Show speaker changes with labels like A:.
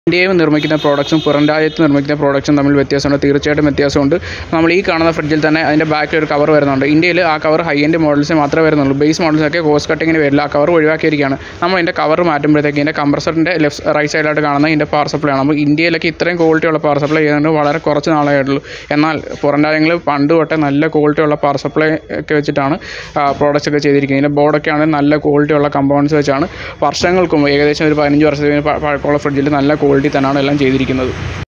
A: ഇന്ത്യയിൽ നിർമ്മിക്കുന്ന പ്രോഡക്ട്സും പുറം രാജ്യത്ത് നിർമ്മിക്കുന്ന പ്രോഡക്ട്സും തമ്മിൽ വ്യത്യാസമുണ്ട് തീർച്ചയായിട്ടും വ്യത്യാസമുണ്ട് നമ്മൾ ഈ കാണുന്ന ഫ്രിഡ്ജിൽ തന്നെ അതിൻ്റെ ബാക്കിൽ ഒരു കവർ വരുന്നുണ്ട് ഇന്ത്യയിൽ ആ കവർ ഹൈ എൻഡ് മോഡൽസ് മാത്രമേ വരുന്നുള്ളൂ ബേസ് മോഡൽസൊക്കെ കോസ്റ്റ് കട്ടിങ്ങിന് വരില്ല ആ കവർ ഒഴിവാക്കിയിരിക്കുകയാണ് നമ്മൾ ഇതിൻ്റെ കവർ മാറ്റുമ്പോഴത്തേക്ക് ഇതിൻ്റെ കംപ്രസറിൻ്റെ ലെഫ്റ്റ് റൈറ്റ് സൈഡിലായിട്ട് കാണുന്ന ഇതിൻ്റെ പവർ സപ്ലൈ ആണ് നമ്മൾ ഇന്ത്യയിലൊക്കെ ഇത്രയും ക്വാളിറ്റിയുള്ള പവർ സപ്ലൈ ചെയ്യുന്നത് വളരെ കുറച്ച് നാളേ ആയിട്ടുള്ളൂ എന്നാൽ പുറം രാജ്യങ്ങളിൽ പണ്ട് തൊട്ടേ നല്ല ക്വാളിറ്റിയുള്ള പവർ സപ്ലൈ ഒക്കെ വെച്ചിട്ടാണ് പ്രോഡക്റ്റ്സ് ഒക്കെ ചെയ്തിരിക്കുന്നത് ഇതിൻ്റെ ബോർഡൊക്കെ ആണെങ്കിൽ നല്ല ക്വാളിറ്റിയുള്ള കമ്പൗണ്ട്സ് വെച്ചാണ് വർഷങ്ങൾക്ക് മുമ്പ് ഏകദേശം ഒരു പതിനഞ്ച് വർഷത്തിന് പ- പഴക്കമുള്ള ഫ്രിഡ്ജിൽ നല്ല ക്വാളിറ്റി തന്നെയാണ് എല്ലാം ചെയ്തിരിക്കുന്നത്